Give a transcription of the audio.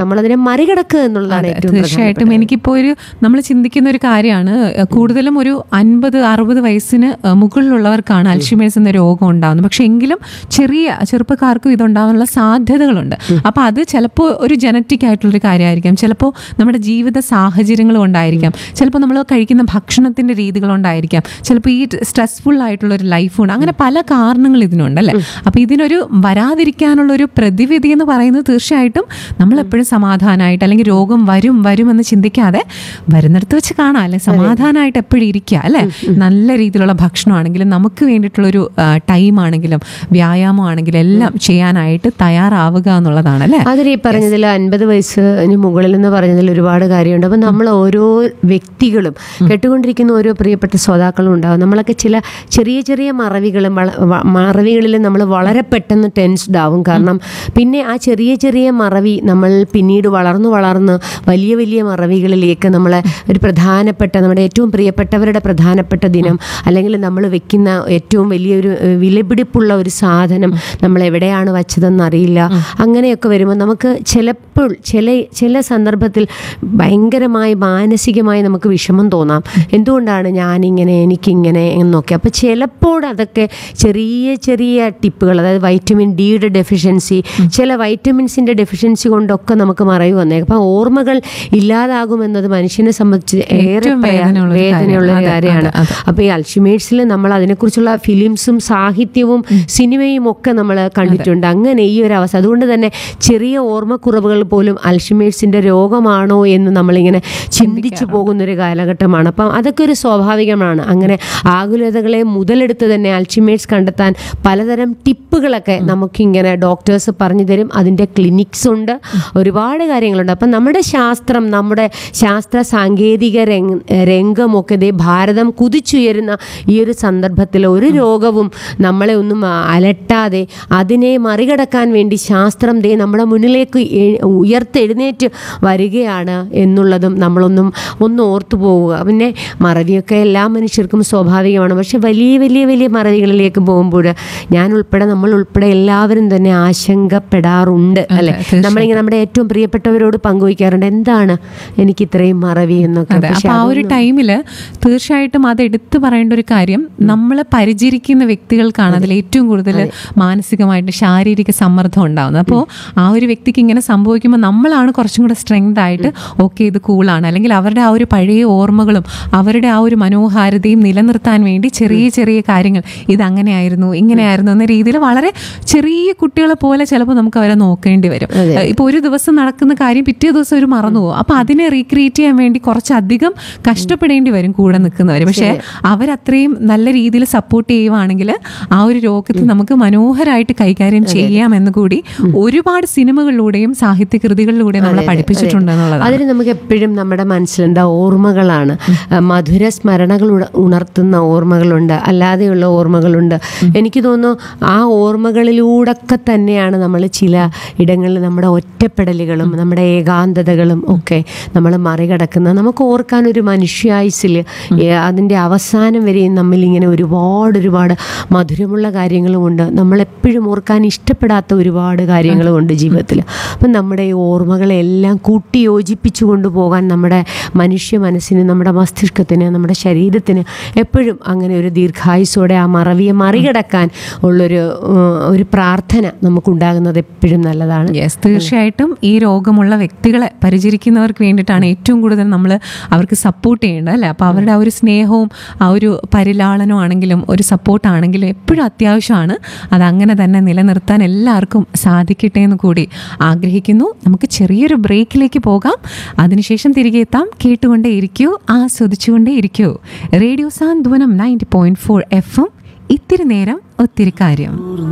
നമ്മളതിനെ മറികടക്കുക എന്നുള്ളതാണ് ഏറ്റവും തീർച്ചയായിട്ടും എനിക്കിപ്പോൾ ഒരു നമ്മൾ ചിന്തിക്കുന്ന ഒരു കാര്യമാണ് ഏഹ് കൂടുതലും ഒരു അൻപത് അറുപത് വയസ്സിന് ഏഹ് മുകളിലുള്ളവർക്കാണ് അൽഷിമേഴ്സ് എന്ന രോഗം ഉണ്ടാകുന്നത് പക്ഷെ എങ്കിലും ചെറിയ ചെറുപ്പക്കാർക്കും ഇതുണ്ടാകാനുള്ള സാധ്യതകളുണ്ട് അപ്പോൾ അത് ചിലപ്പോൾ ഒരു ജനറ്റിക് ആയിട്ടുള്ളൊരു കാര്യമായിരിക്കാം ചിലപ്പോൾ നമ്മുടെ ജീവിത സാഹചര്യങ്ങൾ കൊണ്ടായിരിക്കാം ചിലപ്പോൾ നമ്മൾ കഴിക്കുന്ന ഭക്ഷണത്തിന്റെ രീതികൾ കൊണ്ടായിരിക്കാം ചിലപ്പോൾ ഈ സ്ട്രെസ്ഫുൾ ആയിട്ടുള്ള ഒരു ലൈഫ് ഉണ്ട് അങ്ങനെ പല കാരണങ്ങൾ ഇതിനുണ്ട് അല്ലേ അപ്പോൾ ഇതിനൊരു വരാതിരിക്കാനുള്ള ഒരു പ്രതിവിധി എന്ന് പറയുന്നത് തീർച്ചയായിട്ടും നമ്മൾ എപ്പോഴും സമാധാനമായിട്ട് അല്ലെങ്കിൽ രോഗം വരും വരും എന്ന് ചിന്തിക്കാതെ വരുന്നിടത്ത് വെച്ച് കാണാം അല്ലെ സമാധാനമായിട്ട് എപ്പോഴും ഇരിക്കുക അല്ലെ നല്ല രീതിയിലുള്ള ഭക്ഷണമാണെങ്കിലും നമുക്ക് വേണ്ടിയിട്ടുള്ളൊരു ടൈം ആണെങ്കിലും വ്യായാമം ആണെങ്കിലും എല്ലാം ചെയ്യാനായിട്ട് തയ്യാറാവുക എന്നുള്ളതാണ് അല്ലേ അതിൽ ഈ പറഞ്ഞതിൽ അൻപത് വയസ്സിന് മുകളിൽ എന്ന് പറഞ്ഞതിൽ ഒരുപാട് കാര്യമുണ്ട് അപ്പം നമ്മൾ ഓരോ വ്യക്തികളും കേട്ടുകൊണ്ടിരിക്കുന്ന ഓരോ പ്രിയപ്പെട്ട ശ്രോതാക്കളും ഉണ്ടാകും നമ്മളൊക്കെ ചില ചെറിയ ചെറിയ മറവികളും വള- വ- മറവികളിൽ നമ്മൾ വളരെ പെട്ടെന്ന് ടെൻസ്ഡ് ആവും കാരണം പിന്നെ ആ ചെറിയ ചെറിയ മറവി നമ്മൾ പിന്നീട് വളർന്നു വളർന്ന് വലിയ വലിയ മറവികളിലേക്ക് നമ്മളെ ഒരു പ്രധാനപ്പെട്ട നമ്മുടെ ഏറ്റവും പ്രിയപ്പെട്ടവരുടെ പ്രധാനപ്പെട്ട ദിനം അല്ലെങ്കിൽ നമ്മൾ വെക്കുന്ന ഏറ്റവും വലിയൊരു ഏഹ്, വിലപിടിപ്പുള്ള ഒരു സാധനം നമ്മൾ എവിടെയാണ് വച്ചതെന്ന് അറിയില്ല അങ്ങനെയൊക്കെ വരുമ്പോൾ നമുക്ക് ചിലപ്പോൾ ചില ചില സന്ദർഭത്തിൽ ഭയങ്കരമായി മാനസികമായി നമുക്ക് വിഷമം തോന്നാം എന്തുകൊണ്ടാണ് ഞാനിങ്ങനെ എനിക്കിങ്ങനെ എന്നൊക്കെ അപ്പോൾ ചിലപ്പോൾ അതൊക്കെ ചെറിയ ചെറിയ ടിപ്പുകൾ അതായത് വൈറ്റമിൻ ഡിയുടെ ഡെഫിഷ്യൻസി ചില വൈറ്റമിൻസിൻ്റെ ഡെഫിഷ്യൻസി കൊണ്ടൊക്കെ നമുക്ക് മറവ് വന്നേക്കും അപ്പം ഓർമ്മകൾ ഇല്ലാതാകുമെന്നത് മനുഷ്യനെ സംബന്ധിച്ച് ഏറെ ഏറ്റവും പ്രയാ- വേദനയുള്ള ഒരു വേദനയുള്ള ഒരു കാര്യം. അതെ, കാര്യമാണ് അതെ, അപ്പോൾ ഈ അൽഷിമേഴ്സിൽ നമ്മൾ അതിനെക്കുറിച്ചുള്ള ഫിലിംസും സാഹിത്യവും സിനിമയും ഒക്കെ നമ്മൾ കണ്ടിട്ടുണ്ട് അങ്ങനെ ഈ ഒരു അവസ്ഥ അതുകൊണ്ട് തന്നെ ചെറിയ ഓർമ്മക്കുറവുകൾ പോലും അൽഷിമേഴ്സിന്റെ രോഗമാണോ എന്ന് നമ്മളിങ്ങനെ ചിന്തിച്ചു പോകുന്നൊരു കാലഘട്ടമാണ് അപ്പം അതൊക്കെ ഒരു സ്വാഭാവികമാണ് അങ്ങനെ ആകുലതകളെ മുതലെടുത്ത് തന്നെ അൽഷിമേഴ്സ് കണ്ടെത്താൻ പലതരം ടിപ്പുകളൊക്കെ നമുക്കിങ്ങനെ ഡോക്ടേഴ്സ് പറഞ്ഞു തരും അതിൻ്റെ ക്ലിനിക്സ് ഉണ്ട് ഒരുപാട് കാര്യങ്ങളുണ്ട് അപ്പം നമ്മുടെ ശാസ്ത്രം നമ്മുടെ ശാസ്ത്ര സാങ്കേതിക രംഗ രംഗമൊക്കെ ദേ ഭാരതം കുതിച്ചുയരുന്ന ഈ ഒരു സന്ദർഭത്തിൽ ഒരു രോഗവും നമ്മളെ ഒന്നും അലട്ടാതെ അതിനെ മറികടക്കാൻ വേണ്ടി ശാസ്ത്രം ദേ നമ്മുടെ മുന്നിലേക്ക് എ- ഉയർത്തെഴുന്നേറ്റ് വരികയാണ് എന്നുള്ളതും നമ്മളൊന്നും ഒന്ന് ഓർത്തു പോവുക പിന്നെ മറവിയൊക്കെ എല്ലാ മനുഷ്യർക്കും സ്വാഭാവികമാണ് പക്ഷെ വലിയ വലിയ വലിയ മറവികളിലേക്ക് പോകുമ്പോൾ ഞാൻ ഉൾപ്പെടെ നമ്മൾ ഉൾപ്പെടെ എല്ലാവരും തന്നെ ആശങ്കപ്പെടാറുണ്ട് അല്ലെ തീർച്ചയായിട്ടും. നമ്മളിങ്ങനെ നമ്മുടെ ഏറ്റവും പ്രിയപ്പെട്ടവരോട് പങ്കുവയ്ക്കാറുണ്ട് എന്താണ് എനിക്ക് ഇത്രയും മറവി എന്നൊക്കെ അതെ പക്ഷെ അപ്പൊ ആ ഒരു ടൈമില് തീർച്ചയായിട്ടും അത് എടുത്തു പറയേണ്ട ഒരു കാര്യം നമ്മളെ പരിചരിക്കുന്ന വ്യക്തികൾക്കാണ് അതിൽ ഏറ്റവും കൂടുതൽ മാനസികമായിട്ട് ശാരീരിക സമ്മർദ്ദം ഉണ്ടാവുന്നത് അപ്പോൾ ആ ഒരു വ്യക്തിക്ക് ഇങ്ങനെ സംഭവിക്കുമ്പോൾ നമ്മളാണ് കുറച്ചും കൂടെ സ്ട്രെങ്ത് ആയിട്ട് ഓക്കെ ഇത് കൂളാണ് അല്ലെങ്കിൽ അവരുടെ ആ ഒരു പഴയ ഓർമ്മകളും അവരുടെ ആ ഒരു മനോഹാരിതയും നിലനിർത്താൻ വേണ്ടി ചെറിയ ചെറിയ കാര്യങ്ങൾ ഇത് അങ്ങനെയായിരുന്നു ഇങ്ങനെയായിരുന്നു എന്ന രീതിയിൽ വളരെ ചെറിയ കുട്ടികളെ പോലെ ചിലപ്പോൾ നമുക്ക് അവരെ നോക്കേണ്ടി വരും ഇപ്പോൾ ഒരു ദിവസം നടക്കുന്ന കാര്യം പിറ്റേ ദിവസം ഒരു മറന്നു പോകും അപ്പോൾ അതിനെ റീക്രിയേറ്റ് ചെയ്യാൻ വേണ്ടി കുറച്ചധികം കഷ്ടപ്പെടേണ്ടി വരും കൂടെ നിൽക്കുന്നവർ പക്ഷേ അവരത്രയും നല്ല രീതിയിൽ സപ്പോർട്ട് ചെയ്യുവാണെങ്കിൽ ആ ഒരു രോഗത്തെ നമുക്ക് മനോഹരമായിട്ട് കൈകാര്യം ചെയ്യാമെന്ന് കൂടി ഒരുപാട് സിനിമകളിലൂടെയും സാഹിത്യ കൃതികളിലൂടെയും നമ്മളെ പഠിപ്പിച്ചിട്ടുണ്ട് എന്നുള്ളതാണ് അതിന് നമുക്ക് എപ്പോഴും നമ്മുടെ മനസ്സിലെന്താ ഓർമ്മകളാണ് ആ, മധുര സ്മരണകൾ ഉണ- ഉണർത്തുന്ന ഓർമ്മകളുണ്ട് അല്ലാതെയുള്ള ഓർമ്മകളുണ്ട് എനിക്ക് തോന്നുന്നു ആ ഓർമ്മകളിലൂടൊക്കെ തന്നെയാണ് നമ്മൾ ചില ഇടങ്ങളിൽ നമ്മുടെ ഒറ്റപ്പെടലുകളും നമ്മുടെ ഏകാന്തതകളും ഒക്കെ നമ്മൾ മറികടക്കുന്നത് നമുക്ക് ഓർക്കാൻ ഒരു മനുഷ്യായുസിൽ അതിൻ്റെ അവസാനം വരെയും നമ്മിൽ ഇങ്ങനെ ഒരുപാട് ഒരുപാട് മധുരമുള്ള കാര്യങ്ങളുമുണ്ട് നമ്മളെപ്പോഴും ഓർക്കാൻ ഇഷ്ടപ്പെടാത്ത ഒരുപാട് കാര്യങ്ങളുമുണ്ട് ജീവിതത്തിൽ അപ്പം നമ്മുടെ ഈ ഓർമ്മകളെല്ലാം കൂട്ടി യോജിപ്പിച്ചു കൊണ്ടുപോകാൻ നമ്മുടെ മനുഷ്യ മനസ്സിന് നമ്മുടെ മസ്തിഷ്കത്തിന് നമ്മുടെ ശരീരത്തിന് എപ്പോഴും അങ്ങനെ ഒരു ദീർഘായുസോടെ ആ മറവിയെ മറികടക്കാൻ ഉള്ളൊരു ഉം, ഒരു പ്രാർത്ഥന നമുക്കുണ്ടാകുന്നത് എപ്പോഴും നല്ലതാണ് യെസ് തീർച്ചയായിട്ടും ഈ രോഗമുള്ള വ്യക്തികളെ പരിചരിക്കുന്നവർക്ക് വേണ്ടിയിട്ടാണ് ഏറ്റവും കൂടുതൽ നമ്മൾ അവർക്ക് സപ്പോർട്ട് ചെയ്യേണ്ടത് അല്ലേ അപ്പോൾ അവരുടെ ആ ഒരു സ്നേഹവും ആ ഒരു പരിലാളനവും ആണെങ്കിലും ഒരു സപ്പോർട്ട് ആണെങ്കിലും എപ്പോഴും അത്യാവശ്യമാണ് അതങ്ങനെ തന്നെ നിലനിർത്താൻ എല്ലാവർക്കും സാധിക്കട്ടെ എന്ന് കൂടി ആഗ്രഹിക്കുന്നു നമുക്ക് ചെറിയൊരു ബ്രേക്കിലേക്ക് പോകാം അതിനുശേഷം തിരികെ എത്താം കേട്ടുകൊണ്ടേ ഇരിക്കൂ ആസ്വദിച്ചുകൊണ്ടേ ഇരിക്കൂ radio Santhwanam ninety point four F M ഇത്തിരി നേരം ഒത്തിരി കാര്യം